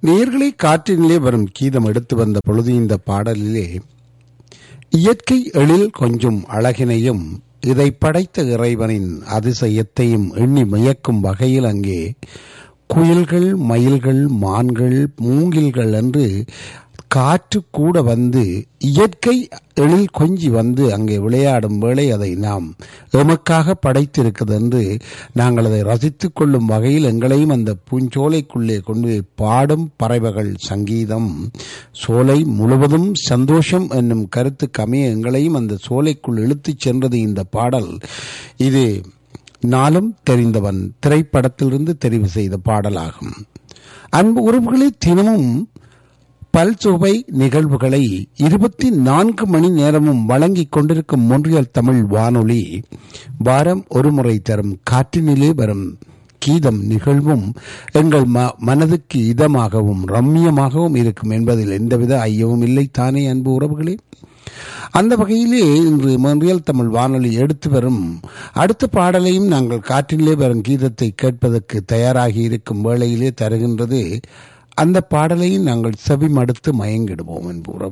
நேர்களை காற்றினிலே வரும் கீதம் எடுத்து வந்த பொழுது இந்த பாடலிலே இயற்கை எழில் கொஞ்சம் அழகினையும் இதை படைத்த இறைவனின் அதிசயத்தையும் எண்ணி மயக்கும் வகையில் அங்கே குயில்கள் மயில்கள் மான்கள் மூங்கில்கள் என்று காற்று கூட வந்து இயற்கை எழில் கொஞ்சி வந்து அங்கே விளையாடும் வேளை அதை நாம் எமக்காக படைத்திருக்கிறது என்று நாங்கள் அதை ரசித்துக் கொள்ளும் வகையில் எங்களையும் அந்த பூஞ்சோலைக்குள்ளே கொண்டு போய் பாடும் பறவைகள் சங்கீதம் சோலை முழுவதும் சந்தோஷம் என்னும் கருத்துக்கு அமைய எங்களையும் அந்த சோலைக்குள் இழுத்துச் சென்றது இந்த பாடல் இது நாளும் தெரிந்தவன் திரைப்படத்திலிருந்து தெரிவு செய்த பாடலாகும் அன்பு உறவுகளே தினமும் பல்சுவை நிகழ்வுகளை இருபத்தி நான்கு மணி நேரமும் வழங்கிக் கொண்டிருக்கும் மொன்றியல் தமிழ் வானொலி வாரம் ஒரு முறை தரும் காற்றினிலே வரும் கீதம் நிகழ்வும் எங்கள் ம மனதுக்கு இதமாகவும் ரம்மியமாகவும் இருக்கும் என்பதில் எந்தவித ஐயமும் இல்லை தானே அன்பு உறவுகளே அந்த வகையிலே இன்று மொன்றியல் தமிழ் வானொலி எடுத்து வரும் அடுத்த பாடலையும் நாங்கள் காற்றிலே வரும் கீதத்தை கேட்பதற்கு தயாராகி இருக்கும் வேளையிலே தருகின்றது அந்த பாடலையும் நாங்கள் செவி மடுத்து மயங்கிடுவோம் என்பு